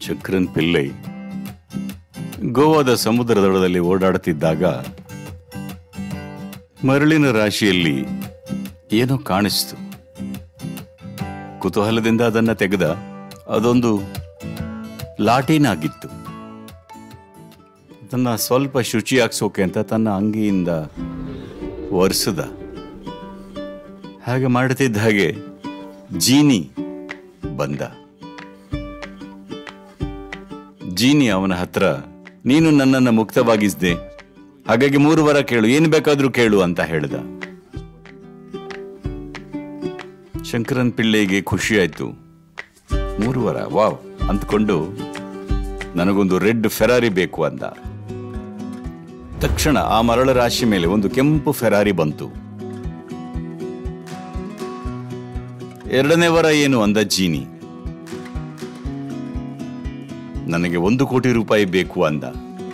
ಶಂಕರನ್ ಪಿಲ್ಲೈ ಗೋವಾದ ಸಮುದ್ರ ದಡದಲ್ಲಿ ಓಡಾಡುತ್ತಿದ್ದಾಗ ಮರಳಿನ ರಾಶಿಯಲ್ಲಿ ಏನೋ ಕಾಣಿಸ್ತು ಕುತೂಹಲದಿಂದ ಅದನ್ನ ತೆಗೆದ ಅದೊಂದು ಲಾಟೀನಾಗಿತ್ತು ತನ್ನ ಸ್ವಲ್ಪ ಶುಚಿ ಹಾಕ್ಸೋಕೆ ಅಂತ ತನ್ನ ಅಂಗಿಯಿಂದ ಒರೆಸಿದ ಹಾಗೆ ಮಾಡುತ್ತಿದ್ದ ಹಾಗೆ ಜೀನಿ ಬಂದ ಜೀನಿ ಅವನ ಹತ್ರ ನೀನು ನನ್ನನ್ನು ಮುಕ್ತವಾಗಿಸ್ದೆ ಹಾಗಾಗಿ ಮೂರು ವಾರ ಕೇಳು ಏನು ಬೇಕಾದ್ರೂ ಕೇಳು ಅಂತ ಹೇಳ್ದ ಶಂಕರನ್ ಪಿಳ್ಳೆಗೆ ಖುಷಿ ಆಯ್ತು ಮೂರು ವಾರ ವಾವ್ ಅಂದ್ಕೊಂಡು ನನಗೊಂದು ರೆಡ್ ಫೆರಾರಿ ಬೇಕು ಅಂದ ತಕ್ಷಣ ಆ ಮರಳ ರಾಶಿ ಮೇಲೆ ಒಂದು ಕೆಂಪು ಫೆರಾರಿ ಬಂತು ಎರಡನೇ ವಾರ ಏನು ಅಂದ ಜೀನಿ ನನಗೆ ಒಂದು ಕೋಟಿ ರೂಪಾಯಿ ಬೇಕು ಅಂದ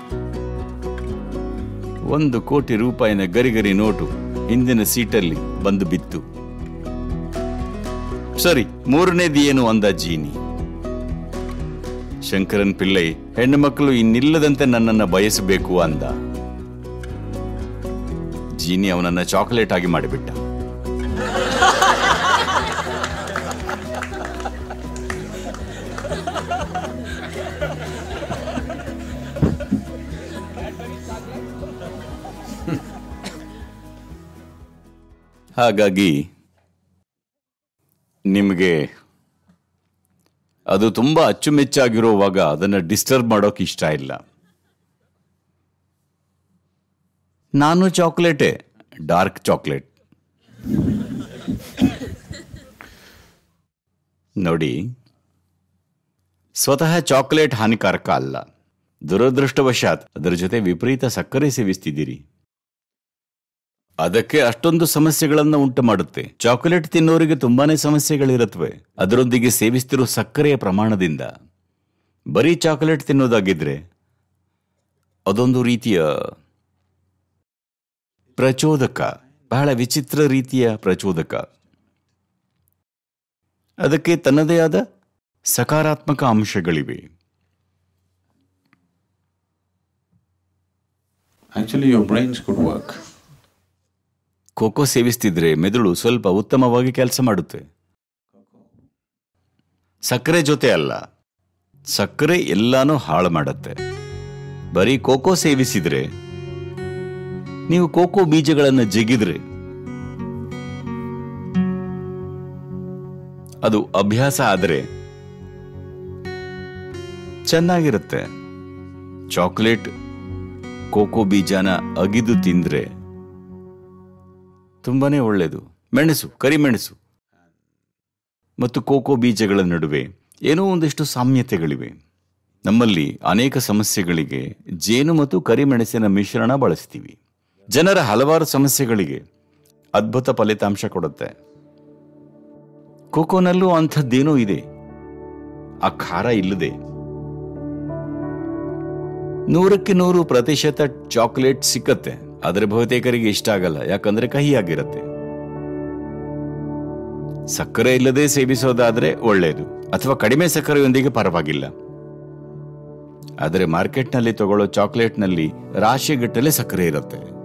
ಒಂದು ಕೋಟಿ ರೂಪಾಯಿನ ಗರಿಗರಿ ನೋಟು ಹಿಂದಿನ ಸೀಟಲ್ಲಿ ಬಂದು ಬಿತ್ತು ಸರಿ ಮೂರನೇದು ಏನು ಅಂದ ಜೀನಿ ಶಂಕರನ್ ಪಿಳ್ಳೈ ಹೆಣ್ಣು ಮಕ್ಕಳು ಇನ್ನಿಲ್ಲದಂತೆ ನನ್ನನ್ನ ಬಯಸಬೇಕು ಅಂದ ಜೀನಿ ಅವನನ್ನ ಚಾಕೊಲೇಟ್ ಆಗಿ ಮಾಡಿಬಿಟ್ಟ ಹಾಗಾಗಿ ನಿಮಗೆ ಅದು ತುಂಬಾ ಅಚ್ಚುಮೆಚ್ಚಾಗಿರುವಾಗ ಅದನ್ನ ಡಿಸ್ಟರ್ಬ್ ಮಾಡೋಕೆ ಇಷ್ಟ ಇಲ್ಲ ನಾನು ಚಾಕ್ಲೇಟೇ ಡಾರ್ಕ್ ಚಾಕ್ಲೇಟ್ ನೋಡಿ ಸ್ವತಃ ಚಾಕ್ಲೇಟ್ ಹಾನಿಕಾರಕ ಅಲ್ಲ ದುರದೃಷ್ಟವಶಾತ್ ಅದರ ಜೊತೆ ವಿಪರೀತ ಸಕ್ಕರೆ ಸೇವಿಸ್ತಿದ್ದೀರಿ ಅದಕ್ಕೆ ಅಷ್ಟೊಂದು ಸಮಸ್ಯೆಗಳನ್ನ ಉಂಟು ಮಾಡುತ್ತೆ ಚಾಕೊಲೇಟ್ ತಿನ್ನೋರಿಗೆ ತುಂಬಾನೇ ಸಮಸ್ಯೆಗಳಿರುತ್ತವೆ ಅದರೊಂದಿಗೆ ಸೇವಿಸ್ತಿರೋ ಸಕ್ಕರೆಯ ಪ್ರಮಾಣದಿಂದ ಬರೀ ಚಾಕೊಲೇಟ್ ತಿನ್ನೋದಾಗಿದ್ರೆ ಅದೊಂದು ರೀತಿಯ ಪ್ರಚೋದಕ ಬಹಳ ವಿಚಿತ್ರ ರೀತಿಯ ಪ್ರಚೋದಕ ಅದಕ್ಕೆ ತನ್ನದೇ ಆದ ಸಕಾರಾತ್ಮಕ ಅಂಶಗಳಿವೆ Actually, your brains could work. Cocoa ಸೇವಿಸ್ತಿದ್ರೆ ಮೆದುಳು ಸ್ವಲ್ಪ ಉತ್ತಮವಾಗಿ ಕೆಲಸ ಮಾಡುತ್ತೆ ಸಕ್ಕರೆ ಜೊತೆ ಅಲ್ಲ ಸಕ್ಕರೆ ಎಲ್ಲಾನು ಹಾಳು ಮಾಡುತ್ತೆ ಬರೀ ಕೋಕೋ ಸೇವಿಸಿದ್ರೆ ನೀವು ಕೋಕೋ ಬೀಜಗಳನ್ನು ಜಗಿದ್ರೆ ಅದು ಅಭ್ಯಾಸ ಆದರೆ ಚೆನ್ನಾಗಿರುತ್ತೆ ಚಾಕ್ಲೇಟ್ ಕೋಕೋ ಬೀಜನ ಅಗಿದು ತಿಂದ್ರೆ ತುಂಬಾನೇ ಒಳ್ಳೆಯದು ಮೆಣಸು ಕರಿಮೆಣಸು ಮತ್ತು ಕೋಕೋ ಬೀಜಗಳ ನಡುವೆ ಏನೋ ಒಂದಿಷ್ಟು ಸಾಮ್ಯತೆಗಳಿವೆ ನಮ್ಮಲ್ಲಿ ಅನೇಕ ಸಮಸ್ಯೆಗಳಿಗೆ ಜೇನು ಮತ್ತು ಕರಿಮೆಣಸಿನ ಮಿಶ್ರಣ ಬಳಸ್ತೀವಿ ಜನರ ಹಲವಾರು ಸಮಸ್ಯೆಗಳಿಗೆ ಅದ್ಭುತ ಫಲಿತಾಂಶ ಕೊಡುತ್ತೆ ಕೋಕೋನಲ್ಲೂ ಅಂಥದ್ದೇನೋ ಇದೆ ಆ ಖಾರ ಇಲ್ಲದೆ ನೂರಕ್ಕೆ ನೂರು ಪ್ರತಿಶತ ಚಾಕ್ಲೇಟ್ ಸಿಕ್ಕತ್ತೆ ಆದರೆ ಬಹುತೇಕರಿಗೆ ಇಷ್ಟ ಆಗಲ್ಲ ಯಾಕಂದ್ರೆ ಕಹಿಯಾಗಿರುತ್ತೆ ಸಕ್ಕರೆ ಇಲ್ಲದೆ ಸೇವಿಸೋದಾದ್ರೆ ಒಳ್ಳೆಯದು ಅಥವಾ ಕಡಿಮೆ ಸಕ್ಕರೆಯೊಂದಿಗೆ ಪರವಾಗಿಲ್ಲ ಆದರೆ ಮಾರ್ಕೆಟ್ನಲ್ಲಿ ತಗೊಳ್ಳೋ ಚಾಕ್ಲೇಟ್ನಲ್ಲಿ ರಾಶಿಗಟ್ಟಲೆ ಸಕ್ಕರೆ ಇರುತ್ತೆ